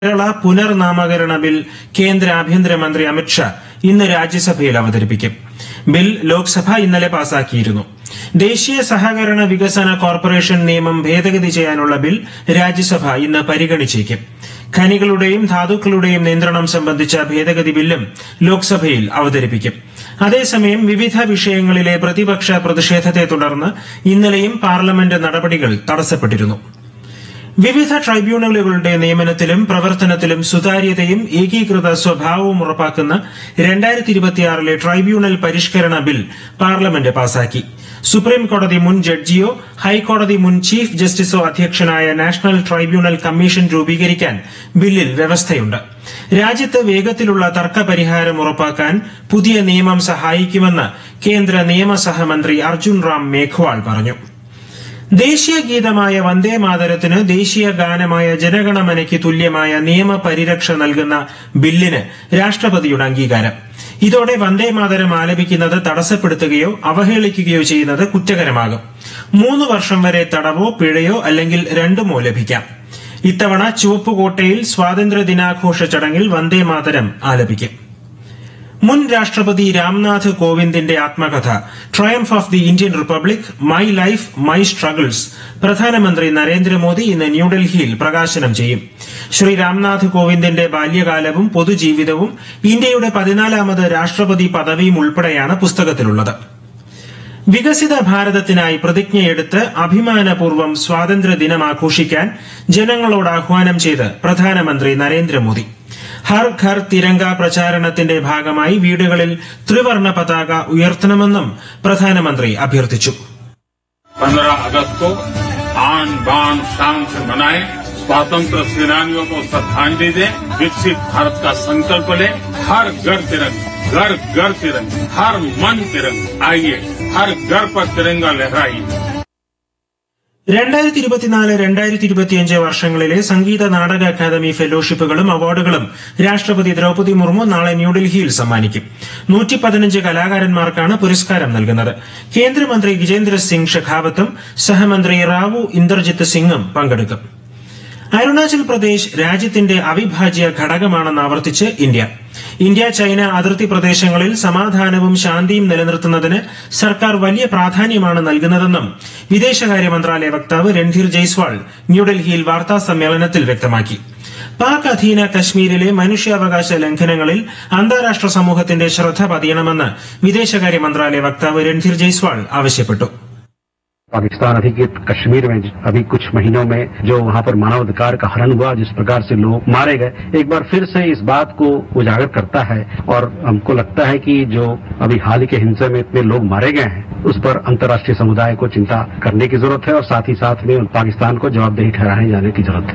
Kerala പുനർനാമകരണ bill കേന്ദ്ര ആഭ്യന്തരമന്ത്രി അമിത്ഷാ ഇന്ന് രാജ്യസഭയിൽ അവതരിപ്പിക്കും ബിൽ ലോക്സഭ ഇന്നലെ പാസാക്കിയിരുന്നു ദേശീയ സഹകരണ വികസന കോർപ്പറേഷൻ നിയമം ഭേദഗതി ചെയ്യാനുള്ള ബിൽ രാജ്യസഭ ഇന്ന് പരിഗണിച്ചേക്കും ഖനികളുടെയും ധാതുക്കളുടെയും നിയന്ത്രണം സംബന്ധിച്ച ഭേദഗതി ബില്ലും ലോക്സഭയിൽ അവതരിപ്പിക്കും അതേസമയം വിവിധ വിഷയങ്ങളിലെ പ്രതിപക്ഷ പ്രതിഷേധത്തെ തുടർന്ന് ഇന്നലെയും പാർലമെന്റ് നടപടികൾ തടസ്സപ്പെട്ടിരുന്നു വിവിധ ട്രൈബ്യൂണലുകളുടെ നിയമനത്തിലും പ്രവർത്തനത്തിലും സുതാര്യതയും ഏകീകൃത സ്വഭാവവും ഉറപ്പാക്കുന്ന രണ്ടായിരത്തി ഇരുപത്തിയാറിലെ ട്രൈബ്യൂണൽ പരിഷ്കരണ ബിൽ പാർലമെന്റ് പാസാക്കി സുപ്രീം കോടതി മുൻ ജഡ്ജിയോ ഹൈക്കോടതി മുൻ ചീഫ് ജസ്റ്റിസോ അധ്യക്ഷനായ നാഷണൽ ട്രൈബ്യൂണൽ കമ്മീഷൻ രൂപീകരിക്കാൻ ബില്ലിൽ വ്യവസ്ഥയുണ്ട് രാജ്യത്ത് വേഗത്തിലുള്ള തർക്ക പരിഹാരം ഉറപ്പാക്കാൻ പുതിയ നിയമം സഹായിക്കുമെന്ന് കേന്ദ്ര നിയമസഹമന്ത്രി അർജുൻ റാം മേഘ്വാൾ പറഞ്ഞു ദേശീയ ഗീതമായ വന്ദേ മാതരത്തിന് ദേശീയ ഗാനമായ ജനഗണമനയ്ക്ക് തുല്യമായ നിയമപരിരക്ഷ നൽകുന്ന ബില്ലിന് രാഷ്ട്രപതിയുടെ അംഗീകാരം ഇതോടെ വന്ദേ മാതരം ആലപിക്കുന്നത് തടസ്സപ്പെടുത്തുകയോ അവഹേളിക്കുകയോ ചെയ്യുന്നത് കുറ്റകരമാകും മൂന്ന് വർഷം വരെ തടവോ പിഴയോ അല്ലെങ്കിൽ രണ്ടുമോ ലഭിക്കാം ഇത്തവണ ചുവപ്പുകോട്ടയിൽ സ്വാതന്ത്ര്യ ദിനാഘോഷ ചടങ്ങിൽ വന്ദേ മാതരം ആലപിക്കും മുൻ രാഷ്ട്രപതി രാംനാഥ് കോവിന്ദിന്റെ ആത്മകഥ triumph of the Indian republic my life my struggles പ്രധാനമന്ത്രി നരേന്ദ്രമോദി ഇന്ന് ന്യൂഡൽഹിയിൽ പ്രകാശനം ചെയ്യും ശ്രീ രാംനാഥ് കോവിന്ദിന്റെ ബാല്യകാലവും പൊതുജീവിതവും ഇന്ത്യയുടെ പതിനാലാമത് രാഷ്ട്രപതി പദവിയും ഉൾപ്പെടെയാണ് പുസ്തകത്തിലുള്ളത് വികസിത ഭാരതത്തിനായി പ്രതിജ്ഞയെടുത്ത് അഭിമാനപൂർവ്വം സ്വാതന്ത്ര്യ ദിനം ആഘോഷിക്കാൻ ജനങ്ങളോട് ആഹ്വാനം ചെയ്ത് പ്രധാനമന്ത്രി നരേന്ദ്രമോദി ഹർ ഘർ തിരങ്ക പ്രചാരണത്തിന്റെ ഭാഗമായി വീടുകളിൽ ത്രിവർണ പതാക ഉയർത്തണമെന്നും പ്രധാനമന്ത്രി അഭ്യർത്ഥിച്ചു पंद्रह अगस्त को आन बान शान से मनाएं स्वतंत्र सेनानियों को श्रद्धांजलि दें विकसित भारत का संकल्प लें हर घर तिरंगा घर घर तिरंगा हर मन तिरंगा आइए हर घर पर तिरंगा लहराइए രണ്ടായിരത്തി ഇരുപത്തിനാല് രണ്ടായിരത്തി ഇരുപത്തിയഞ്ച് വർഷങ്ങളിലെ സംഗീത നാടക അക്കാദമി ഫെലോഷിപ്പുകളും അവാർഡുകളും രാഷ്ട്രപതി ദ്രൌപദി മുർമു നാളെ ന്യൂഡൽഹിയിൽ സമ്മാനിക്കും നൂറ്റി പതിനഞ്ച് കലാകാരന്മാർക്കാണ് പുരസ്കാരം നൽകുന്നത് കേന്ദ്രമന്ത്രി ഗജേന്ദ്ര സിംഗ് ഷെഖാവത്തും സഹമന്ത്രി റാവു ഇന്ദർജിത്ത് സിംഗും പങ്കെടുക്കും അരുണാചൽ പ്രദേശ് രാജ്യത്തിന്റെ അവിഭാജ്യ ഘടകമാണെന്ന് ആവർത്തിച്ച് ഇന്ത്യ ഇന്ത്യ ചൈന അതിർത്തി പ്രദേശങ്ങളിൽ സമാധാനവും ശാന്തിയും നിലനിർത്തുന്നതിന് സർക്കാർ വലിയ പ്രാധാന്യമാണ് നൽകുന്നതെന്നും വിദേശകാര്യ മന്ത്രാലയ വക്താവ് രൺധീർ ജയ്സ്വാൾ ന്യൂഡൽഹിയിൽ വാർത്താ സമ്മേളനത്തിൽ വ്യക്തമാക്കി പാക് അധീന കശ്മീരിലെ മനുഷ്യാവകാശ ലംഘനങ്ങളിൽ അന്താരാഷ്ട്ര സമൂഹത്തിന്റെ ശ്രദ്ധ പതിയണമെന്ന് വിദേശകാര്യ മന്ത്രാലയ വക്താവ് രൺധീർ ജയ്സ്വാൾ ആവശ്യപ്പെട്ടു पाकिस्तान अधिकृत कश्मीर में अभी कुछ महीनों में जो वहां पर मानवाधिकार का हरण हुआ जिस प्रकार से लोग मारे गए एक बार फिर से इस बात को उजागर करता है और हमको लगता है कि जो अभी हाल ही के हिंसा में इतने लोग मारे गए हैं उस पर अंतर्राष्ट्रीय समुदाय को चिंता करने की जरूरत है और साथ ही साथ में पाकिस्तान को जवाबदेही ठहराए जाने की जरूरत है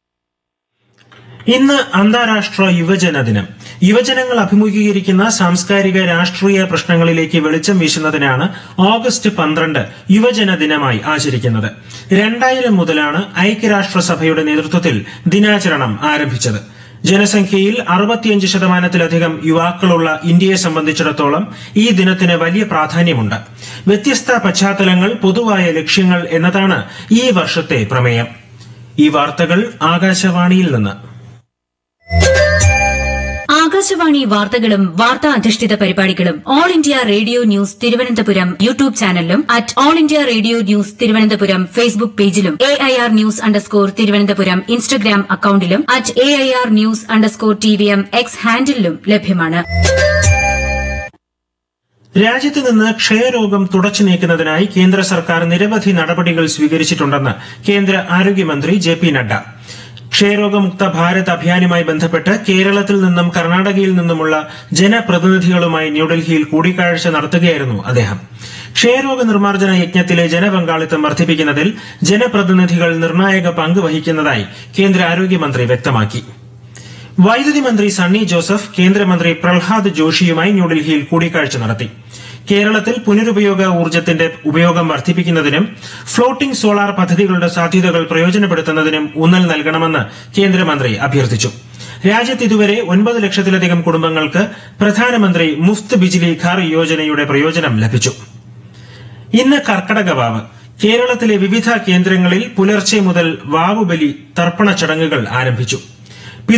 ഇന്ന് അന്താരാഷ്ട്ര യുവജന ദിനം യുവജനങ്ങൾ അഭിമുഖീകരിക്കുന്ന സാംസ്കാരിക രാഷ്ട്രീയ പ്രശ്നങ്ങളിലേക്ക് വെളിച്ചം വീശുന്നതിനാണ് ഓഗസ്റ്റ് പന്ത്രണ്ട് യുവജന ദിനമായി ആചരിക്കുന്നത് രണ്ടായിരം മുതലാണ് ഐക്യരാഷ്ട്രസഭയുടെ നേതൃത്വത്തിൽ ദിനാചരണം ആരംഭിച്ചത് ജനസംഖ്യയിൽ അറുപത്തിയഞ്ച് ശതമാനത്തിലധികം യുവാക്കളുള്ള ഇന്ത്യയെ സംബന്ധിച്ചിടത്തോളം ഈ ദിനത്തിന് വലിയ പ്രാധാന്യമുണ്ട് വ്യത്യസ്ത പശ്ചാത്തലങ്ങൾ പൊതുവായ ലക്ഷ്യങ്ങൾ എന്നതാണ് ഈ വർഷത്തെ പ്രമേയം ഈ വാർത്തകൾ ആകാശവാണിയിൽ നിന്ന് ആകാശവാണി വാർത്തകളും വാർത്താ അധിഷ്ഠിത പരിപാടികളും all India radio news Thiruvananthapuram YouTube ചാനലിലും at all India radio news Thiruvananthapuram Facebook പേജിലും A I R news underscore Thiruvananthapuram Instagram അക്കൌണ്ടിലും at A I R news underscore T V M X ഹാൻഡിലും ലഭ്യമാണ് രാജ്യത്ത് നിന്ന് ക്ഷയരോഗം തുടച്ചു നീക്കുന്നതിനായി കേന്ദ്ര സർക്കാർ നിരവധി നടപടികൾ സ്വീകരിച്ചിട്ടുണ്ടെന്ന് കേന്ദ്ര ആരോഗ്യമന്ത്രി ജെ പി നഡ്ഡ ക്ഷയരോഗമുക്ത ഭാരത് അഭിയാനുമായി ബന്ധപ്പെട്ട് കേരളത്തിൽ നിന്നും കർണാടകയിൽ നിന്നുമുള്ള ജനപ്രതിനിധികളുമായി ന്യൂഡൽഹിയിൽ കൂടിക്കാഴ്ച നടത്തുകയായിരുന്നു അദ്ദേഹം ക്ഷയരോഗ നിർമ്മാർജ്ജന യജ്ഞത്തിലെ ജനപങ്കാളിത്തം വർദ്ധിപ്പിക്കുന്നതിൽ ജനപ്രതിനിധികൾ നിർണായക പങ്ക് വഹിക്കുന്നതായി കേന്ദ്ര ആരോഗ്യമന്ത്രി വ്യക്തമാക്കി വൈദ്യുതി മന്ത്രി സണ്ണി ജോസഫ് കേന്ദ്രമന്ത്രി പ്രഹ്ലാദ് ജോഷിയുമായി ന്യൂഡൽഹിയിൽ കൂടിക്കാഴ്ച നടത്തി കേരളത്തിൽ പുനരുപയോഗ ഊർജ്ജത്തിന്റെ ഉപയോഗം വർദ്ധിപ്പിക്കുന്നതിനും ഫ്ലോട്ടിംഗ് സോളാർ പദ്ധതികളുടെ സാധ്യതകൾ പ്രയോജനപ്പെടുത്തുന്നതിനും ഊന്നൽ നൽകണമെന്ന് കേന്ദ്രമന്ത്രി അഭ്യർത്ഥിച്ചു രാജ്യത്ത് ഇതുവരെ ഒൻപത് ലക്ഷത്തിലധികം കുടുംബങ്ങൾക്ക് പ്രധാനമന്ത്രി മുഫ്ത് ബിജിലി ഘർ യോജനയുടെ പ്രയോജനം ലഭിച്ചു ഇന്ന് കർക്കടക വാവ് കേരളത്തിലെ വിവിധ കേന്ദ്രങ്ങളിൽ പുലർച്ചെ മുതൽ വാവുബലി തർപ്പണ ചടങ്ങുകൾ ആരംഭിച്ചു